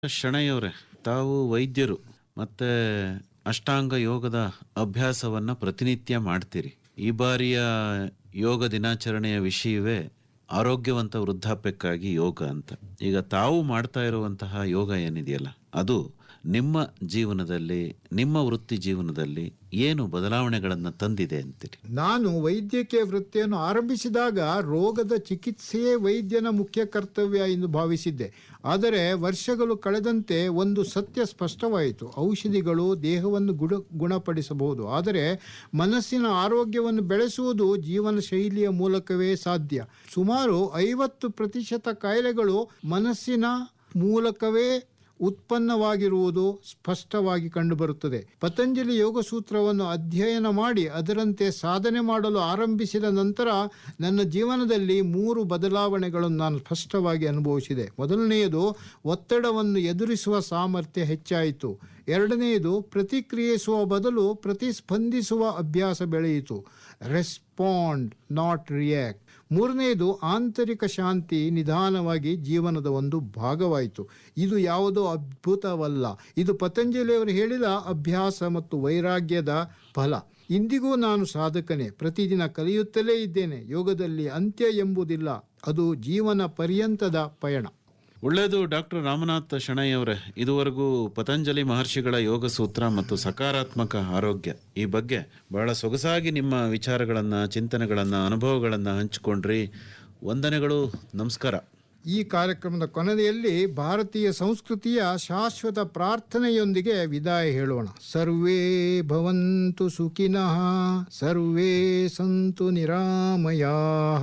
ಶಣಯ್ಯವರೇ ತಾವು ವೈದ್ಯರು ಮತ್ತೆ ಅಷ್ಟಾಂಗ ಯೋಗದ ಅಭ್ಯಾಸವನ್ನ ಪ್ರತಿನಿತ್ಯ ಮಾಡ್ತೀರಿ ಈ ಬಾರಿಯ ಯೋಗ ದಿನಾಚರಣೆಯ ವಿಷಯವೇ ಆರೋಗ್ಯವಂತ ವೃದ್ಧಾಪ್ಯಕ್ಕಾಗಿ ಯೋಗ ಅಂತ ಈಗ ತಾವು ಮಾಡ್ತಾ ಇರುವಂತಹ ಯೋಗ ಏನಿದೆಯಲ್ಲ ಅದು ನಿಮ್ಮ ಜೀವನದಲ್ಲಿ ನಿಮ್ಮ ವೃತ್ತಿ ಜೀವನದಲ್ಲಿ ಏನು ಬದಲಾವಣೆಗಳನ್ನು ತಂದಿದೆ ಅಂತೀರಿ ನಾನು ವೈದ್ಯಕೀಯ ವೃತ್ತಿಯನ್ನು ಆರಂಭಿಸಿದಾಗ ರೋಗದ ಚಿಕಿತ್ಸೆಯೇ ವೈದ್ಯನ ಮುಖ್ಯ ಕರ್ತವ್ಯ ಎಂದು ಭಾವಿಸಿದ್ದೆ ಆದರೆ ವರ್ಷಗಳು ಕಳೆದಂತೆ ಒಂದು ಸತ್ಯ ಸ್ಪಷ್ಟವಾಯಿತು ಔಷಧಿಗಳು ದೇಹವನ್ನು ಗುಣ ಗುಣಪಡಿಸಬಹುದು ಆದರೆ ಮನಸ್ಸಿನ ಆರೋಗ್ಯವನ್ನು ಬೆಳೆಸುವುದು ಜೀವನ ಶೈಲಿಯ ಮೂಲಕವೇ ಸಾಧ್ಯ ಸುಮಾರು ಐವತ್ತು ಪ್ರತಿಶತ ಕಾಯಿಲೆಗಳು ಮನಸ್ಸಿನ ಮೂಲಕವೇ ಉತ್ಪನ್ನವಾಗಿರುವುದು ಸ್ಪಷ್ಟವಾಗಿ ಕಂಡುಬರುತ್ತದೆ ಪತಂಜಲಿ ಯೋಗ ಸೂತ್ರವನ್ನು ಅಧ್ಯಯನ ಮಾಡಿ ಅದರಂತೆ ಸಾಧನೆ ಮಾಡಲು ಆರಂಭಿಸಿದ ನಂತರ ನನ್ನ ಜೀವನದಲ್ಲಿ ಮೂರು ಬದಲಾವಣೆಗಳನ್ನು ನಾನು ಸ್ಪಷ್ಟವಾಗಿ ಅನುಭವಿಸಿದೆ ಮೊದಲನೆಯದು ಒತ್ತಡವನ್ನು ಎದುರಿಸುವ ಸಾಮರ್ಥ್ಯ ಹೆಚ್ಚಾಯಿತು ಎರಡನೆಯದು ಪ್ರತಿಕ್ರಿಯಿಸುವ ಬದಲು ಪ್ರತಿಸ್ಪಂದಿಸುವ ಅಭ್ಯಾಸ ಬೆಳೆಯಿತು ರೆಸ್ಪಾಂಡ್ ನಾಟ್ ರಿಯಾಕ್ಟ್ ಮೂರನೆಯದು ಆಂತರಿಕ ಶಾಂತಿ ನಿಧಾನವಾಗಿ ಜೀವನದ ಒಂದು ಭಾಗವಾಯಿತು ಇದು ಯಾವುದೋ ಅದ್ಭುತವಲ್ಲ ಇದು ಪತಂಜಲಿಯವರು ಹೇಳಿದ ಅಭ್ಯಾಸ ಮತ್ತು ವೈರಾಗ್ಯದ ಫಲ ಇಂದಿಗೂ ನಾನು ಸಾಧಕನೇ ಪ್ರತಿದಿನ ಕಲಿಯುತ್ತಲೇ ಇದ್ದೇನೆ ಯೋಗದಲ್ಲಿ ಅಂತ್ಯ ಎಂಬುದಿಲ್ಲ ಅದು ಜೀವನ ಪರ್ಯಂತದ ಪಯಣ ಒಳ್ಳೆಯದು ಡಾಕ್ಟರ್ ರಾಮನಾಥ್ ಶಣಯ್ಯವರೇ ಇದುವರೆಗೂ ಪತಂಜಲಿ ಮಹರ್ಷಿಗಳ ಯೋಗ ಸೂತ್ರ ಮತ್ತು ಸಕಾರಾತ್ಮಕ ಆರೋಗ್ಯ ಈ ಬಗ್ಗೆ ಬಹಳ ಸೊಗಸಾಗಿ ನಿಮ್ಮ ವಿಚಾರಗಳನ್ನು ಚಿಂತನೆಗಳನ್ನು ಅನುಭವಗಳನ್ನು ಹಂಚಿಕೊಂಡ್ರಿ ವಂದನೆಗಳು ನಮಸ್ಕಾರ ಈ ಕಾರ್ಯಕ್ರಮದ ಕೊನೆಯಲ್ಲಿ ಭಾರತೀಯ ಸಂಸ್ಕೃತಿಯ ಶಾಶ್ವತ ಪ್ರಾರ್ಥನೆಯೊಂದಿಗೆ ವಿದಾಯ ಹೇಳೋಣ ಸರ್ವೇ ಭವಂತು ಸುಖಿನಃ ಸರ್ವೇ ಸಂತು ನಿರಾಮಯಾ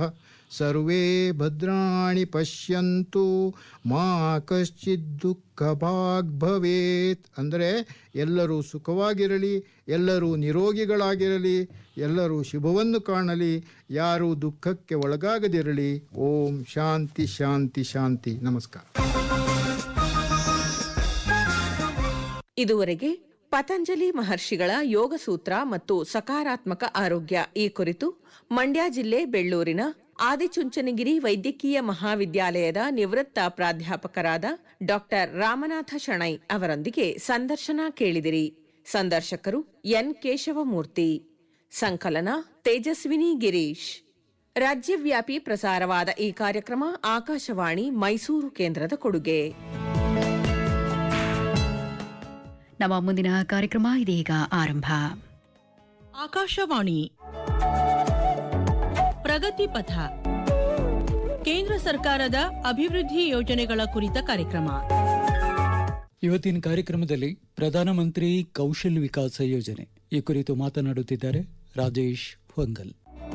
ಸರ್ವೇ ಭದ್ರಾಣಿ ಪಶ್ಯಂತು ಮಾ ಕಶ್ಚಿತ್ ದುಃಖ ಭಾಗ್ ಭವೇತ್ ಅಂದರೆ ಎಲ್ಲರೂ ಸುಖವಾಗಿರಲಿ ಎಲ್ಲರೂ ನಿರೋಗಿಗಳಾಗಿರಲಿ ಎಲ್ಲರೂ ಶುಭವನ್ನು ಕಾಣಲಿ ಯಾರೂ ದುಃಖಕ್ಕೆ ಒಳಗಾಗದಿರಲಿ ಓಂ ಶಾಂತಿ ಶಾಂತಿ ಶಾಂತಿ ನಮಸ್ಕಾರ ಇದುವರೆಗೆ ಪತಂಜಲಿ ಮಹರ್ಷಿಗಳ ಯೋಗ ಸೂತ್ರ ಮತ್ತು ಸಕಾರಾತ್ಮಕ ಆರೋಗ್ಯ ಈ ಕುರಿತು ಮಂಡ್ಯ ಜಿಲ್ಲೆ ಬೆಳ್ಳೂರಿನ ಆದಿಚುಂಚನಗಿರಿ ವೈದ್ಯಕೀಯ ಮಹಾವಿದ್ಯಾಲಯದ ನಿವೃತ್ತ ಪ್ರಾಧ್ಯಾಪಕರಾದ ಡಾಕ್ಟರ್ ರಾಮನಾಥ ಶಣೈ ಅವರೊಂದಿಗೆ ಸಂದರ್ಶನ ಕೇಳಿದಿರಿ ಸಂದರ್ಶಕರು ಎನ್ ಕೇಶವಮೂರ್ತಿ ಸಂಕಲನ ತೇಜಸ್ವಿನಿ ಗಿರೀಶ್ ರಾಜ್ಯವ್ಯಾಪಿ ಪ್ರಸಾರವಾದ ಈ ಕಾರ್ಯಕ್ರಮ ಆಕಾಶವಾಣಿ ಮೈಸೂರು ಕೇಂದ್ರದ ಕೊಡುಗೆ ನಮ್ಮ ಮುಂದಿನ ಕಾರ್ಯಕ್ರಮ ಇದೀಗ ಆರಂಭ ಆಕಾಶವಾಣಿ ಪ್ರಗತಿ ಪಥ ಕೇಂದ್ರ ಸರ್ಕಾರದ ಅಭಿವೃದ್ಧಿ ಯೋಜನೆಗಳ ಕುರಿತ ಕಾರ್ಯಕ್ರಮ ಇವತ್ತಿನ ಕಾರ್ಯಕ್ರಮದಲ್ಲಿ ಪ್ರಧಾನಮಂತ್ರಿ ಕೌಶಲ್ ವಿಕಾಸ ಯೋಜನೆ ಈ ಕುರಿತು ಮಾತನಾಡುತ್ತಿದ್ದಾರೆ ರಾಜೇಶ್ ಹೊಂಗಲ್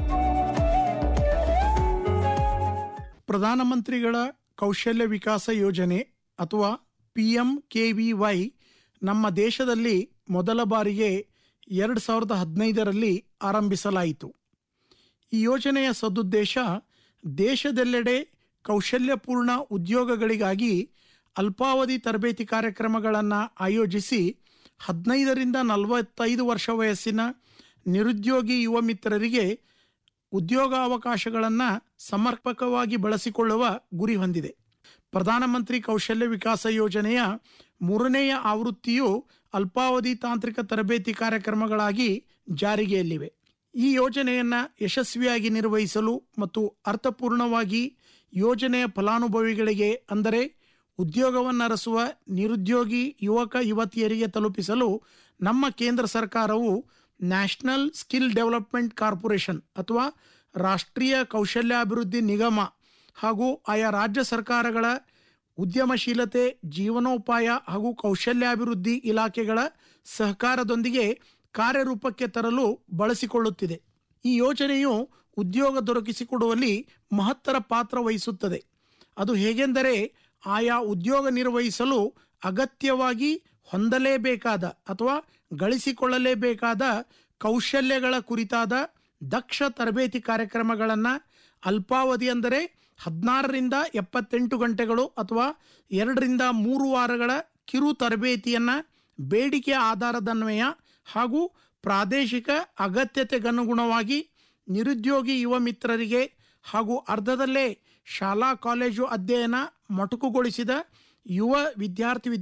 ಪ್ರಧಾನಮಂತ್ರಿಗಳ ಕೌಶಲ್ಯ ವಿಕಾಸ ಯೋಜನೆ ಅಥವಾ P M K V Y ನಮ್ಮ ದೇಶದಲ್ಲಿ ಮೊದಲ ಬಾರಿಗೆ ಎರಡು ಸಾವಿರದ ಹದಿನೈದರಲ್ಲಿ ಆರಂಭಿಸಲಾಯಿತು ಈ ಯೋಜನೆಯ ಸದುದ್ದೇಶ ದೇಶದೆಲ್ಲೆಡೆ ಕೌಶಲ್ಯಪೂರ್ಣ ಉದ್ಯೋಗಗಳಿಗಾಗಿ ಅಲ್ಪಾವಧಿ ತರಬೇತಿ ಕಾರ್ಯಕ್ರಮಗಳನ್ನು ಆಯೋಜಿಸಿ ಹದಿನೈದರಿಂದ ನಲವತ್ತೈದು ವರ್ಷ ವಯಸ್ಸಿನ ನಿರುದ್ಯೋಗಿ ಯುವ ಮಿತ್ರರಿಗೆ ಉದ್ಯೋಗಾವಕಾಶಗಳನ್ನು ಸಮರ್ಪಕವಾಗಿ ಬಳಸಿಕೊಳ್ಳುವ ಗುರಿ ಹೊಂದಿದೆ ಪ್ರಧಾನಮಂತ್ರಿ ಕೌಶಲ್ಯ ವಿಕಾಸ ಯೋಜನೆಯ ಮೂರನೆಯ ಆವೃತ್ತಿಯು ಅಲ್ಪಾವಧಿ ತಾಂತ್ರಿಕ ತರಬೇತಿ ಕಾರ್ಯಕ್ರಮಗಳಾಗಿ ಜಾರಿಗೆಯಲ್ಲಿವೆ ಈ ಯೋಜನೆಯನ್ನು ಯಶಸ್ವಿಯಾಗಿ ನಿರ್ವಹಿಸಲು ಮತ್ತು ಅರ್ಥಪೂರ್ಣವಾಗಿ ಯೋಜನೆಯ ಫಲಾನುಭವಿಗಳಿಗೆ ಅಂದರೆ ಉದ್ಯೋಗವನ್ನರಸುವ ನಿರುದ್ಯೋಗಿ ಯುವಕ ಯುವತಿಯರಿಗೆ ತಲುಪಿಸಲು ನಮ್ಮ ಕೇಂದ್ರ ಸರ್ಕಾರವು ನ್ಯಾಷನಲ್ ಸ್ಕಿಲ್ ಡೆವಲಪ್ಮೆಂಟ್ ಕಾರ್ಪೊರೇಷನ್ ಅಥವಾ ರಾಷ್ಟ್ರೀಯ ಕೌಶಲ್ಯಾಭಿವೃದ್ಧಿ ನಿಗಮ ಹಾಗೂ ಆಯಾ ರಾಜ್ಯ ಸರ್ಕಾರಗಳ ಉದ್ಯಮಶೀಲತೆ ಜೀವನೋಪಾಯ ಹಾಗೂ ಕೌಶಲ್ಯಾಭಿವೃದ್ಧಿ ಇಲಾಖೆಗಳ ಸಹಕಾರದೊಂದಿಗೆ ಕಾರ್ಯರೂಪಕ್ಕೆ ತರಲು ಬಳಸಿಕೊಳ್ಳುತ್ತಿದೆ ಈ ಯೋಜನೆಯು ಉದ್ಯೋಗ ದೊರಕಿಸಿಕೊಡುವಲ್ಲಿ ಮಹತ್ತರ ಪಾತ್ರ ವಹಿಸುತ್ತದೆ ಅದು ಹೇಗೆಂದರೆ ಆಯಾ ಉದ್ಯೋಗ ನಿರ್ವಹಿಸಲು ಅಗತ್ಯವಾಗಿ ಹೊಂದಲೇಬೇಕಾದ ಅಥವಾ ಗಳಿಸಿಕೊಳ್ಳಲೇಬೇಕಾದ ಕೌಶಲ್ಯಗಳ ಕುರಿತಾದ ದಕ್ಷ ತರಬೇತಿ ಕಾರ್ಯಕ್ರಮಗಳನ್ನು ಅಲ್ಪಾವಧಿ ಅಂದರೆ ಹದಿನಾರರಿಂದ ಎಪ್ಪತ್ತೆಂಟು ಗಂಟೆಗಳು ಅಥವಾ ಎರಡರಿಂದ ಮೂರು ವಾರಗಳ ಕಿರು ತರಬೇತಿಯನ್ನು ಬೇಡಿಕೆ ಆಧಾರದನ್ವಯ ಹಾಗೂ ಪ್ರಾದೇಶಿಕ ಅಗತ್ಯತೆಗನುಗುಣವಾಗಿ ನಿರುದ್ಯೋಗಿ ಯುವ ಮಿತ್ರರಿಗೆ ಹಾಗೂ ಅರ್ಧದಲ್ಲೇ ಶಾಲಾ ಕಾಲೇಜು ಅಧ್ಯಯನ ಮೊಟಕುಗೊಳಿಸಿದ ಯುವ ವಿದ್ಯಾರ್ಥಿ